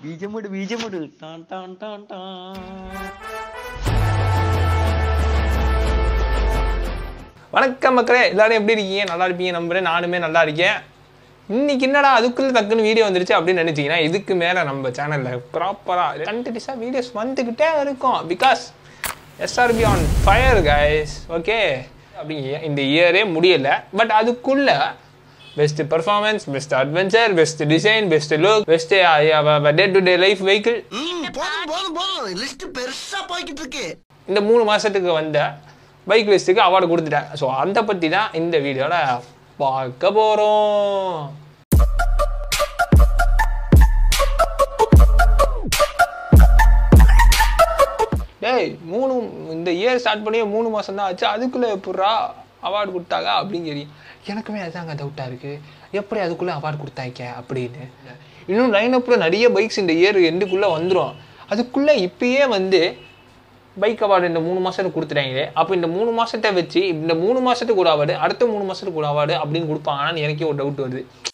ബീജമിട് ബീജമിട് ടാൻ ടാൻ ടാൻ ടാൻ வணக்கம் மக்களே எல்லாரும் எப்படி இருக்கீங்க நல்லா இருப்பீங்க நம்புறேன் நானுமே நல்லா இருக்கேன் இன்னைக்கு என்னடா அதுக்குள்ள டக்குன்னு வீடியோ வந்துருச்சு அப்படின்னு நினைச்சீங்கன்னா இதுக்கு மேல நம்ம சேனல்ல ப்ராப்பரா கண்டினியூஸா வீடியோஸ் வந்துகிட்டே இருக்கும் because SRP on fire guys okay அப்படிங்க இந்த இயரே முடியல பட் அதுக்குள்ள best performance best adventure best design best look best day to day life vehicle ம், போதும் போதும் போதும் லிஸ்ட் பெருசா போய்கிட்டு இருக்கு இந்த மூணு மாதத்துக்கு வந்த பைக் லிஸ்ட்டுக்கு அவார்டு கொடுத்துட்டேன் ஸோ அதை பற்றி தான் இந்த வீடியோவில் பார்க்க போகிறோம் டேய் மூணு இந்த இயர் ஸ்டார்ட் பண்ணி மூணு மாதம் தான் ஆச்சு அதுக்குள்ளே எப்பட்றா அவார்டு கொடுத்தாங்க அப்படின்னு சொல்லி எனக்குமே அதுதாங்க டவுட்டாக இருக்குது எப்படி அதுக்குள்ளே அவார்டு கொடுத்தாங்க அப்படின்னு இன்னும் லைனப்பில் நிறைய பைக்ஸ் இந்த இயர் எண்டுக்குள்ளே வந்துடும் அதுக்குள்ளே இப்பயே வந்து பைக் அவார்டு இந்த மூணு மாதத்துக்கு கொடுத்துட்டாங்களே அப்போ இந்த மூணு மாதத்தை வச்சு இந்த மூணு மாதத்துக்கு ஒரு அவார்டு அடுத்த மூணு மாதத்துக்கு ஒரு அவார்டு அப்படின்னு கொடுப்பாங்கன்னு எனக்கே ஒரு டவுட் வருது